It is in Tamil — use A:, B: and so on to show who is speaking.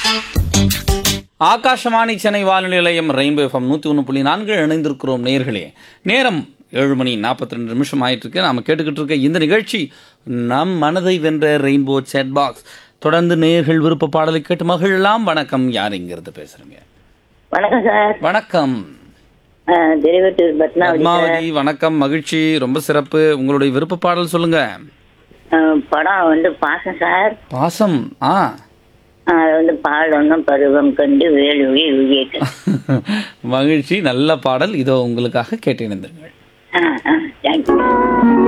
A: ஆகாஷவாணி சென்னை வானொலி நிலையம் ரெயின்போ எஃப்எம் நூற்றி ஒன்று புள்ளி நான்கு இணைந்திருக்கிறோம் நேர்களே நேரம் ஏழு மணி நாற்பத்தி ரெண்டு நிமிஷம் ஆயிட்டு இருக்கு நாம கேட்டுக்கிட்டு இருக்க இந்த நிகழ்ச்சி நம் மனதை வென்ற ரெயின்போ சேட் பாக்ஸ் தொடர்ந்து நேர்கள் விருப்ப பாடலை கேட்டு மகிழலாம் வணக்கம் யார் இங்கிருந்து பேசுறீங்க
B: வணக்கம் சார்
A: வணக்கம்
B: திருவட்டூர் பத்மாவதி சார்
A: பத்மாவதி வணக்கம் மகிழ்ச்சி ரொம்ப சிறப்பு உங்களுடைய விருப்ப பாடல் சொல்லுங்க
B: அஹ், படம் வந்து பாசம் சார்
A: பாசம் ஆ
B: அஹ், அது வந்து பாடணும் பருவம் கண்டு வேலுவி விவேக
A: மகிழ்ச்சி நல்ல பாடல் இதோ உங்களுக்காக கேட்டிருந்தீர்கள்
B: தேங்க்யூ